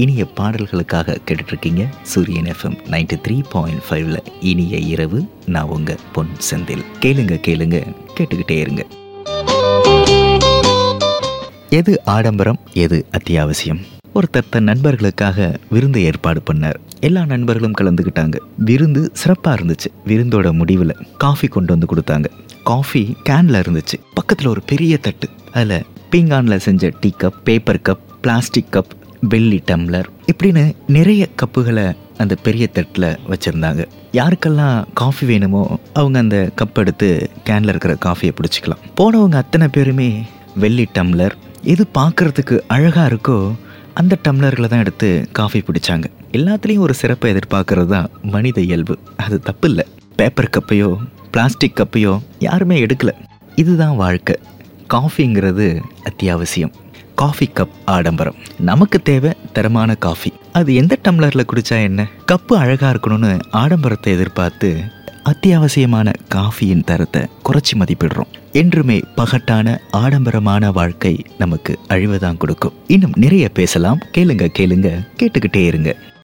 இனிய பாடல்களுக்காக கேட்டுட்ருக்கீங்க சூரியன் எஃப்எம் நைன்டி த்ரீ பாயிண்ட் ஃபைவ்ல இனிய இரவு நான் உங்க பொன் செந்தில் கேளுங்க கேளுங்க கேட்டுக்கிட்டே இருங்க எது ஆடம்பரம் எது அத்தியாவசியம் ஒருத்தர் தன் நண்பர்களுக்காக விருந்து ஏற்பாடு பண்ணார் எல்லா நண்பர்களும் கலந்துக்கிட்டாங்க விருந்து சிறப்பாக இருந்துச்சு விருந்தோட முடிவில் காஃபி கொண்டு வந்து கொடுத்தாங்க காஃபி கேனில் இருந்துச்சு பக்கத்தில் ஒரு பெரிய தட்டு அதில் பீங்கானில் செஞ்ச tea cup paper cup plastic cup வெள்ளி டம்ளர் இப்படின்னு நிறைய கப்புகளை அந்த பெரிய தட்டில் வச்சுருந்தாங்க யாருக்கெல்லாம் காஃபி வேணுமோ அவங்க அந்த கப் எடுத்து கேனில் இருக்கிற காஃபியை பிடிச்சிக்கலாம் போனவங்க அத்தனை பேருமே வெள்ளி டம்ளர் எது பார்க்குறதுக்கு அழகாக இருக்கோ அந்த டம்ளர்களை தான் எடுத்து காஃபி பிடிச்சாங்க எல்லாத்துலேயும் ஒரு சிறப்பை எதிர்பார்க்கறது தான் மனித இயல்பு அது தப்பு இல்லை பேப்பர் கப்பையோ பிளாஸ்டிக் கப்பையோ யாருமே எடுக்கல இதுதான் வாழ்க்கை காஃபிங்கிறது அத்தியாவசியம் காஃபி கப் ஆடம்பரம் நமக்கு தேவை தரமான காஃபி அது எந்த டம்ளரில் குடிச்சா என்ன கப்பு அழகாக இருக்கணும்னு ஆடம்பரத்தை எதிர்பார்த்து அத்தியாவசியமான காஃபியின் தரத்தை குறைச்சி மதிப்பிடுறோம் என்றுமே பகட்டான ஆடம்பரமான வாழ்க்கை நமக்கு அழிவுதான் கொடுக்கும் இன்னும் நிறைய பேசலாம் கேளுங்க கேளுங்க கேட்டுக்கிட்டே இருங்க